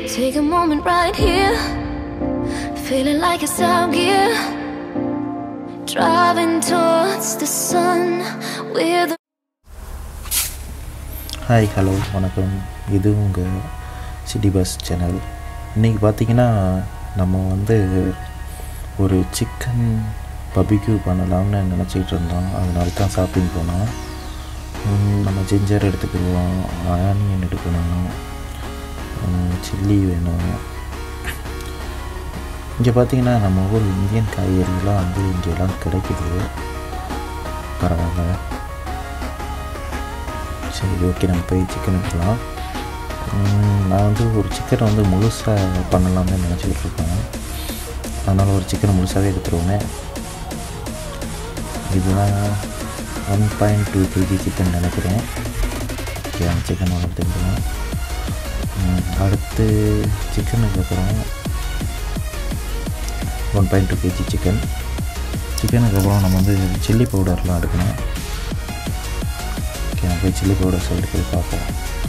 Take a moment right here. Feeling like it's out gear. Driving towards the sun. We're the hi hello வணக்கம் இது உங்கள் city bus channel இன்றைக்கி பார்த்தீங்கன்னா நம்ம வந்து ஒரு சிக்கன் பபிக்யூ பண்ணலாம்னு நினச்சிக்கிட்டு இருந்தோம் அதனால தான் ஷாப்பிங் போனோம் ம், நம்ம ஜிஞ்சர் எடுத்துக்கிடுவோம் ஆனியன் எடுக்கணும் சில்லி வேணும் இங்கே பார்த்தீங்கன்னா நம்ம ஊர் இந்தியன் காய்கறிலாம் வந்து இங்கெல்லாம் கிடைக்குது பரவாயில்ல சரி ஓகே நம்ம போய் சிக்கன் எடுக்கலாம் உம், நான் வந்து ஒரு சிக்கனை வந்து முழுசாக பண்ணலாம்னு நினச்சிக்கிட்டு இருக்கேன் அதனால் ஒரு சிக்கனை முழுசாகவே எடுத்துருவோமே இதுதான் one point two KG chicken நினைக்கிறேன் ஓகே அந்த சிக்கன் எடுத்துக்கலாம் அடுத்து சிக்கனுக்கு அப்புறம் one point two KG chicken சிக்கனுக்கு அப்புறம் நம்ம வந்து சில்லி பவுடர்லாம் எடுக்கணும் ஓகே நான் போய் சில்லி பவுடர் சைடு போய் பார்ப்போம்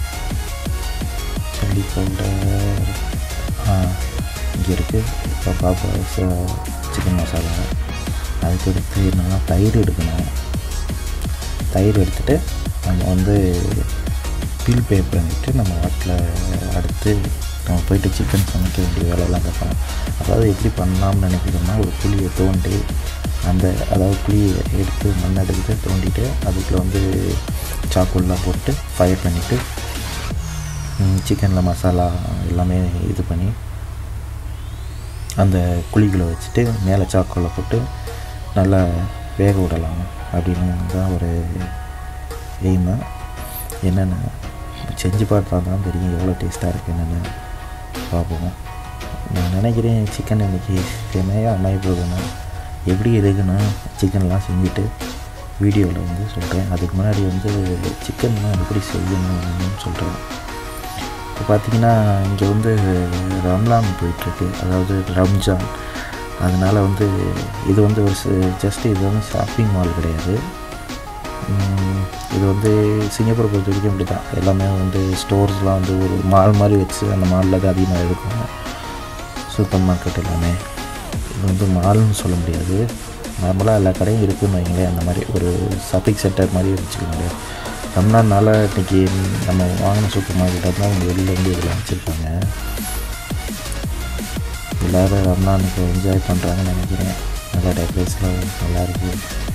சில்லி பவுடர் ஆ இங்கே இருக்குது இப்போ பாப்பா சிக்கன் மசாலா அதுக்கடுத்து என்னன்னா தயிர் எடுக்கணும் தயிர் எடுத்துகிட்டு நம்ம வந்து பீல் பே பண்ணிவிட்டு நம்ம வாட்டில் அடுத்து நம்ம போயிட்டு சிக்கன் சமைக்க வேண்டிய வேலையெல்லாம் பார்க்கணும் அதாவது எப்படி பண்ணலாம்னு நினைக்கிறோம்னா ஒரு புளியை தோண்டி அந்த அதாவது புளியை எடுத்து மண் எடுத்து தோண்டிட்டு அதுக்குள்ள வந்து சாக்குல்லாம் போட்டு ஃபயர் பண்ணிவிட்டு சிக்கனில் மசாலா எல்லாமே இது பண்ணி அந்த குழிகளை வச்சுட்டு மேலே சாக்கோலை போட்டு நல்லா வேக விடலாம் அப்படின்னு தான் ஒரு எய்மு என்னென்ன செஞ்சு பார்த்தா தான் தெரியும் எவ்வளோ டேஸ்ட்டாக இருக்குது என்னென்னு பார்ப்போம் நான் நினைக்கிறேன் சிக்கன் இன்றைக்கி செமையாக அமைய போகுதுன்னு எப்படி எதுக்குன்னா சிக்கன்லாம் செஞ்சுட்டு வீடியோவில் வந்து சொல்கிறேன் அதுக்கு முன்னாடி வந்து சிக்கன்லாம் எப்படி செய்யணும்னு சொல்கிறேன் இப்போ பார்த்தீங்கன்னா இங்கே வந்து ரம்லான் போயிட்டுருக்கு அதாவது ரம்ஜான் அதனால் வந்து இது வந்து ஒரு ஜஸ்ட் இது வந்து ஷாப்பிங் மால் கிடையாது உம், இது வந்து சிங்கப்பூரை பொறுத்த வரைக்கும் இப்படி தான் எல்லாமே வந்து ஸ்டோர்ஸ்லாம் வந்து ஒரு மால் மாதிரி வச்சு அந்த மாலில் தான் அதிகமாக இருக்கும் சூப்பர் மார்க்கெட் எல்லாமே இது வந்து மால்னு சொல்ல முடியாது நார்மலாக எல்லா கடையும் இருக்குன்னு வைங்களேன் அந்த மாதிரி ஒரு ஷாப்பிங் சென்டர் மாதிரி வச்சுக்கோங்க ரம்னானால இன்றைக்கி நம்ம வாங்கின சூப்பர் மார்க்கெட்டாக தான் அவங்க வெளியிலேருந்து இதில் வச்சுருக்காங்க எல்லோரும் ரம்னானுக்கு என்ஜாய் பண்ணுறாங்கன்னு நினைக்கிறேன் நல்லா டெக்கரேஷன்லாம் நல்லா இருக்குது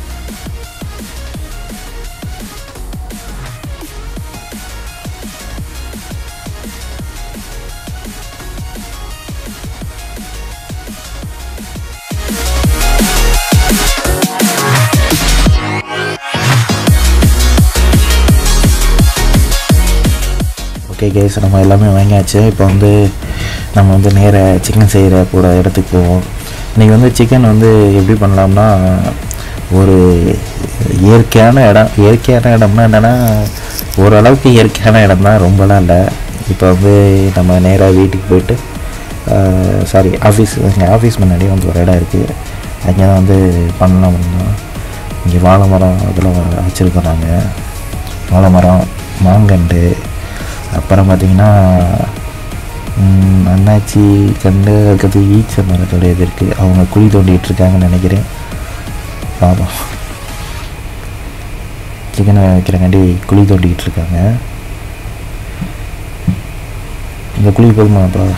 ஓகே கேஸ் நம்ம எல்லாமே வாங்கியாச்சு இப்போ வந்து நம்ம வந்து நேர சிக்கன் செய்கிற கூட இடத்துக்கு போவோம் இன்றைக்கி வந்து சிக்கன் வந்து எப்படி பண்ணலாம்னா ஒரு இயற்கையான இடம் இயற்கையான இடம்னா என்னென்னா ஓரளவுக்கு இயற்கையான இடம் தான் ரொம்பலாம் இல்லை இப்போ வந்து நம்ம நேராக வீட்டுக்கு போயிட்டு சாரி ஆஃபீஸ் எங்கள் ஆஃபீஸ் முன்னாடி வந்து ஒரு இடம் இருக்குது அங்கே தான் வந்து பண்ணலாம் பண்ணலாம் இங்கே வாழை மரம் அதெல்லாம் வச்சுருக்குறாங்க வாழை மரம் மாங்கண்டு அப்புறம் பார்த்திங்கன்னா ம், அண்ணாச்சி கண்டு அதுக்கடுத்து ஈச்ச மரத்தோட இது இருக்குது அவங்க குழி தோண்டிகிட்டு இருக்காங்கன்னு நினைக்கிறேன் பாவம் சிக்கனை வைக்கிறங்காண்டி குழி தோண்டிக்கிட்டு இருக்காங்க இந்த குழி போதுமா அப்புறம்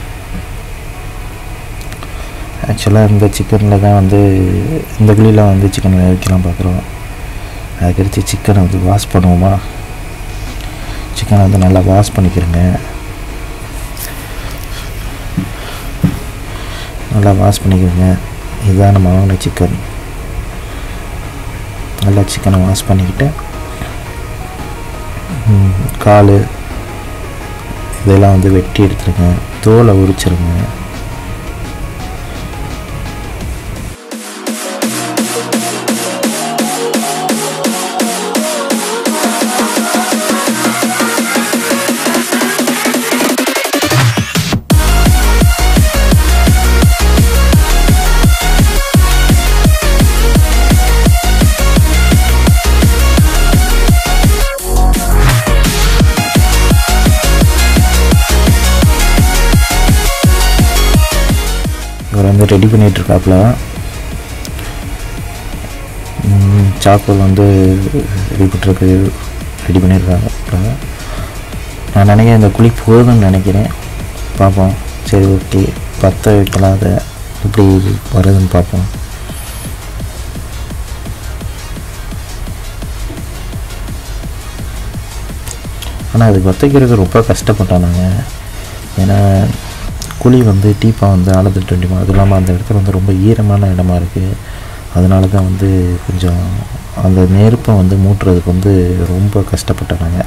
ஆக்சுவலாக இந்த சிக்கனில் தான் வந்து இந்த குழியில் வந்து சிக்கன் வைக்கலாம் பார்க்குறோம் அதுக்கடுத்து சிக்கனை வந்து வாஷ் பண்ணுவோமா சிக்கனை வந்து நல்லா வாஷ் பண்ணிக்கிறேங்க நல்லா வாஷ் பண்ணிக்கிறேங்க இதுதான் நம்ம வாங்கின சிக்கன் நல்லா சிக்கனை வாஷ் பண்ணிக்கிட்டு ம், கால் இதெல்லாம் வந்து வெட்டி எடுத்துருங்க தோலை உரிச்சிருங்க வந்து ரெடி பண்ணிகிட்ருக்காப்புல சாக்கோல் வந்து ரெடி பண்ணுறதுக்கு ரெடி பண்ணியிருக்காங்க அப்புறம் நான் நினைக்கிறேன் இந்த குழி போதும்னு நினைக்கிறேன் பார்ப்போம் சரி ஓகே பற்ற வைக்கலாம் அதை எப்படி வருதுன்னு பார்ப்போம் ஆனால் அதுக்கு பற்ற வைக்கிறதுக்கு ரொம்ப கஷ்டப்பட்டோம் நாங்கள் ஏன்னா குழி வந்து டீப்பாக வந்து ஆழத்தில் டுவெண்ட்டி அதுவும் இல்லாமல் அந்த இடத்துல வந்து ரொம்ப ஈரமான இடமா இருக்குது அதனால தான் வந்து கொஞ்சம் அந்த நெருப்பை வந்து மூட்டுறதுக்கு வந்து ரொம்ப கஷ்டப்பட்டோம் நாங்கள்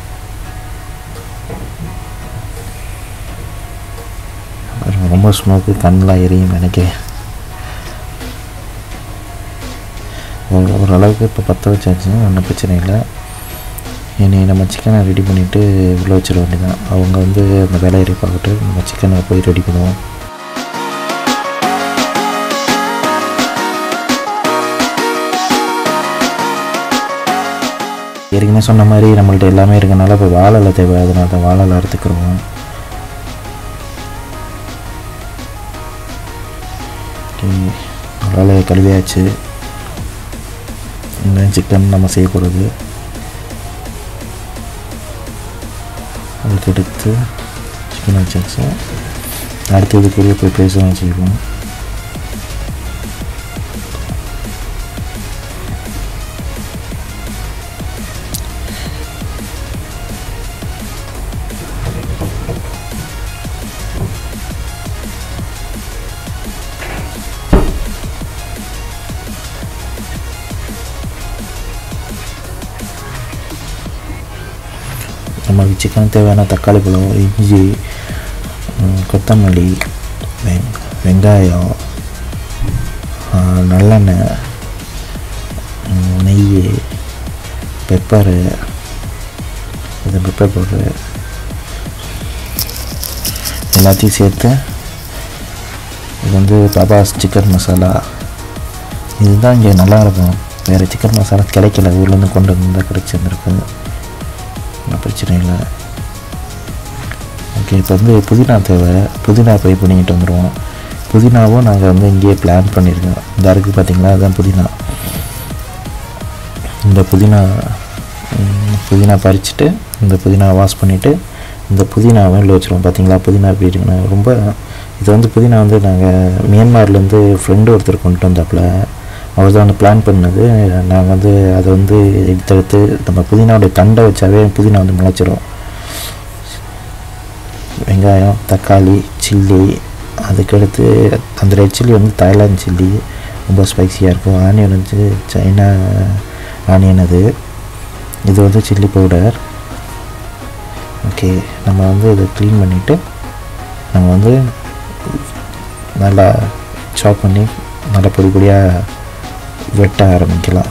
ரொம்ப ஸ்மோக்கு கண்ணெலாம் எரியும் நினைக்கிறேன் ஒரு ஓரளவுக்கு இப்போ பற்ற வச்சாச்சுன்னா ஒன்றும் பிரச்சனை இல்லை இனி நம்ம சிக்கனை ரெடி பண்ணிவிட்டு உள்ளே வச்சிட வேண்டியதான் அவங்க வந்து அந்த வேலையை பார்த்துட்டு நம்ம சிக்கனை போய் ரெடி பண்ணுவோம் ஏற்கனவே சொன்ன மாதிரி நம்மள்ட்ட எல்லாமே இருக்கனால இப்போ வாழலை தேவை அதனால தான் வாழலை அறுத்துக்கிறோம் வாழை கழுவியாச்சு இந்த சிக்கன் நம்ம செய்ய போகிறது அதுக்கு எடுத்து சிக்கன் வச்சாச்சு அடுத்தது பெரிய போய் பேசலாம் வச்சுருக்கோம் நம்ம சிக்கன் தேவையான தக்காளி பழம் இஞ்சி ம், கொத்தமல்லி வெங் வெங்காயம் ஆ, நல்லெண்ணெய் ம், நெய் பெப்பரு இது பெப்பர் பவுட்ரு எல்லாத்தையும் சேர்த்து இது வந்து பாபாஸ் சிக்கன் மசாலா இதுதான் இங்கே நல்லா இருக்கும் வேறு சிக்கன் மசாலா கிடைக்கல ஊர்லேருந்து கொண்டு வந்து கிடச்சிருந்துருக்கு ஒன்றும் பிரச்சனை இல்லை ஓகே இப்போ வந்து புதினா தேவை புதினா போய் பண்ணிக்கிட்டு வந்துடுவோம் புதினாவும் நாங்கள் வந்து இங்கேயே பிளான் பண்ணியிருக்கோம் இந்த இருக்குது பார்த்தீங்களா அதுதான் புதினா இந்த புதினா ம், புதினா பறிச்சுட்டு இந்த புதினா வாஷ் பண்ணிவிட்டு இந்த புதினாவை உள்ள வச்சுருவோம் பார்த்தீங்களா புதினா எப்படி இருக்குன்னு ரொம்ப இது வந்து புதினா வந்து நாங்கள் மியான்மர்லேருந்து ஃப்ரெண்டு ஒருத்தர் கொண்டு வந்தாப்புல அவர் தான் வந்து பிளான் பண்ணது நாங்கள் வந்து அதை வந்து எடுத்தெடுத்து நம்ம புதினாவுடைய தண்டை வச்சாவே புதினா வந்து முளைச்சிரும் வெங்காயம் தக்காளி சில்லி அதுக்கடுத்து அந்த ரெட் சில்லி வந்து தாய்லாந்து சில்லி ரொம்ப ஸ்பைசியாக இருக்கும் ஆனியன் வந்து சைனா ஆனியன் அது இது வந்து சில்லி பவுடர் ஓகே நம்ம வந்து இதை க்ளீன் பண்ணிவிட்டு நம்ம வந்து நல்லா சாப் பண்ணி நல்லா பொடி பொடியாக வெட்ட ஆரம்பிக்கலாம்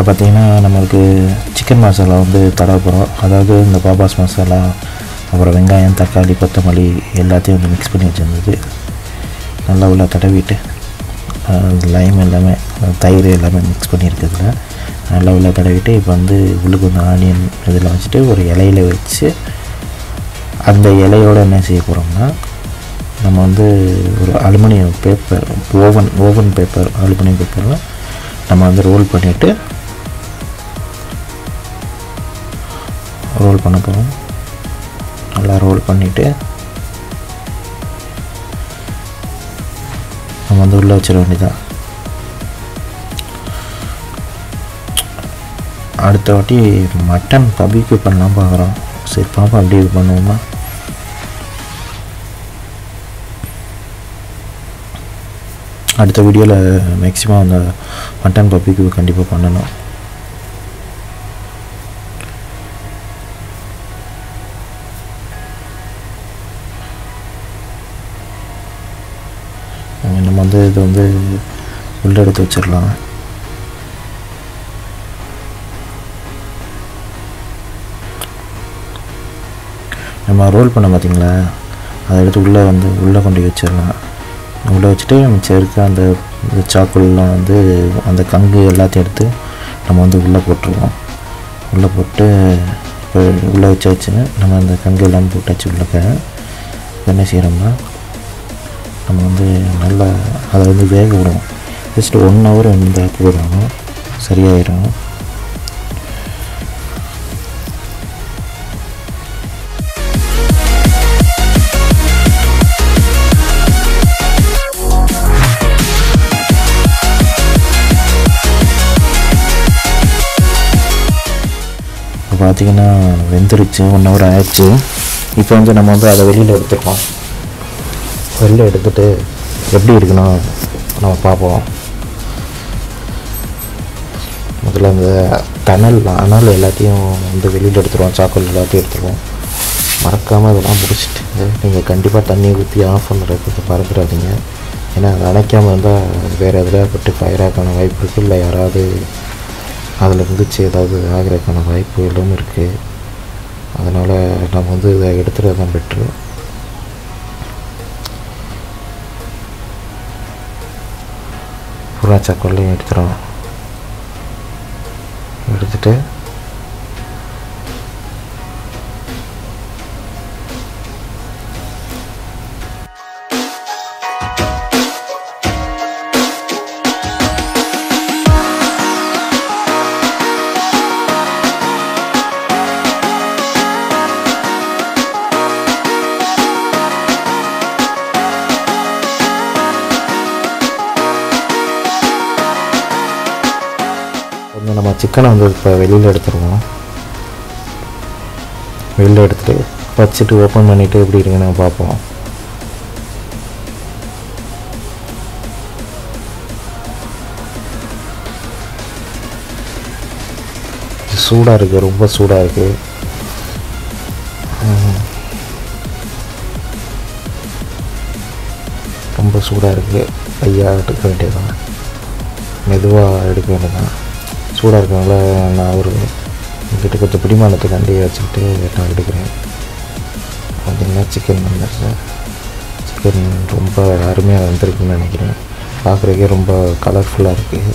இப்போ பார்த்தீங்கன்னா நம்மளுக்கு சிக்கன் மசாலா வந்து தடவை போகிறோம் அதாவது இந்த பாபாஸ் மசாலா அப்புறம் வெங்காயம் தக்காளி கொத்தமல்லி எல்லாத்தையும் வந்து மிக்ஸ் பண்ணி வச்சுருந்தது நல்லா உள்ள தடவிட்டு லைம் எல்லாமே அஹ் தயிர் எல்லாமே மிக்ஸ் பண்ணியிருக்கிறதுல நல்லா உள்ள தடவிட்டு இப்போ வந்து உள்ளுக்கு வந்து ஆனியன் இதெல்லாம் வச்சுட்டு ஒரு இலையில வச்சு அந்த இலையோட என்ன செய்ய போகிறோம்னா நம்ம வந்து ஒரு aluminium paper oven oven paper aluminium பேப்பரில் நம்ம வந்து ரோல் பண்ணிவிட்டு ரோல் பண்ண போகிறோம் நல்லா ரோல் பண்ணிவிட்டு நம்ம வந்து உள்ளே வச்சிட வேண்டியதான் அடுத்த வாட்டி மட்டன் பபிக்கு பண்ணலாம் பார்க்குறோம் சரி பாப்பா அப்படி இது பண்ணுவோமா அடுத்த வீடியோவில் மேக்ஸிமம் அந்த மட்டன் பப்பிக்கு கண்டிப்பாக பண்ணணும் நம்ம வந்து இது வந்து உள்ள எடுத்து வச்சிடலாம் நம்ம ரோல் பண்ண பார்த்தீங்களா அதை எடுத்து உள்ளே வந்து உள்ளே கொண்டு போய் வச்சிடலாம் உள்ளே வச்சுட்டு மிச்சம் இருக்க அந்த சாக்குலாம் வந்து அந்த கங்கு எல்லாத்தையும் எடுத்து நம்ம வந்து உள்ளே போட்டுருவோம் உள்ளே போட்டு இப்போ உள்ளே வச்சு வச்சு நம்ம அந்த கங்கு எல்லாம் போட்டாச்சு உள்ளக்க இப்போ என்ன செய்கிறோம்னா நம்ம வந்து நல்லா அதை வந்து வேக விடுவோம் ஜஸ்ட் ஒன் ஹவர் இருந்தால் போதும் சரியாயிடும் இப்போ பார்த்தீங்கன்னா வெந்துருச்சு ஒன் ஹவர் ஆயிடுச்சு இப்போ வந்து நம்ம வந்து அதை வெளியில் எடுத்துருக்கோம் வெளியில் எடுத்துட்டு எப்படி இருக்கணும் நம்ம பார்ப்போம் முதல்ல அந்த தணல் அனல் எல்லாத்தையும் வந்து வெளியில் எடுத்துருவோம் சாக்கோல் எல்லாத்தையும் எடுத்துருவோம் மறக்காமல் இதெல்லாம் முடிச்சுட்டு நீங்கள் கண்டிப்பாக தண்ணி ஊற்றி ஆஃப் பண்ணுறதுக்கு மறந்துடாதீங்க ஏன்னா அது அணைக்காமல் இருந்தால் வேறு எதில் பட்டு ஃபயராக்கான வாய்ப்பு இருக்குது இல்லை யாராவது அதில் இருந்துச்சு ஏதாவது ஆகிறதுக்கான வாய்ப்புகளும் இருக்குது அதனால் நம்ம வந்து இதை எடுத்துகிறது தான் பெட்ரு புறா சாக்கோல்லையும் எடுத்துகிறோம் எடுத்துட்டு வந்து நம்ம சிக்கனை வந்து இப்போ வெளியில் எடுத்துருவோம் வெளியில் எடுத்துட்டு வச்சுட்டு ஓப்பன் பண்ணிவிட்டு எப்படி இருக்குன்னு பார்ப்போம் சூடாக இருக்குது ரொம்ப சூடாக இருக்குது ரொம்ப சூடாக இருக்குது ஐயா எடுக்க வேண்டியதுதான் மெதுவாக எடுக்க வேண்டியதான் சூடாக இருக்கனால நான் ஒரு என்கிட்ட கொஞ்சம் பிடிமானத்துக்காண்டி வச்சுக்கிட்டு நான் எடுக்கிறேன் பார்த்தீங்கன்னா சிக்கன் வந்துடுச்சு சிக்கன் ரொம்ப அருமையாக வந்திருக்குன்னு நினைக்கிறேன் பார்க்குறதுக்கே ரொம்ப கலர்ஃபுல்லாக இருக்குது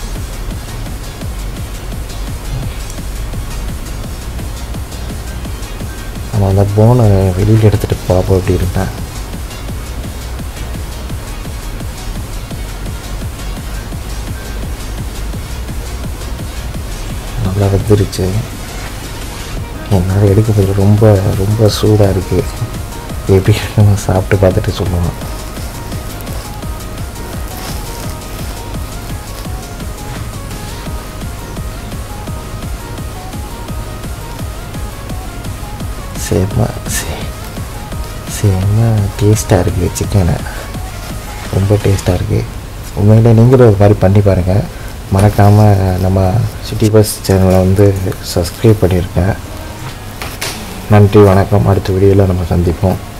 நம்ம அந்த போனை வெளியில் எடுத்துகிட்டு பார்ப்போம் அப்படி இருந்தேன் நல்லா வெந்துருச்சு என்னால் எடுக்கிறது ரொம்ப ரொம்ப சூடாக இருக்குது எப்படி நம்ம சாப்பிட்டு பார்த்துட்டு சொல்லுவோம் செம்ம செ- செம்ம டேஸ்ட்டாக இருக்குது சிக்கனை ரொம்ப டேஸ்ட்டாக இருக்குது உண்மையிலே நீங்களும் இது மாதிரி பண்ணி பாருங்கள் மறக்காமல் நம்ம சிட்டி பஸ் சேனலை வந்து சப்ஸ்கிரைப் பண்ணியிருக்கேன் நன்றி வணக்கம் அடுத்த வீடியோவில் நம்ம சந்திப்போம்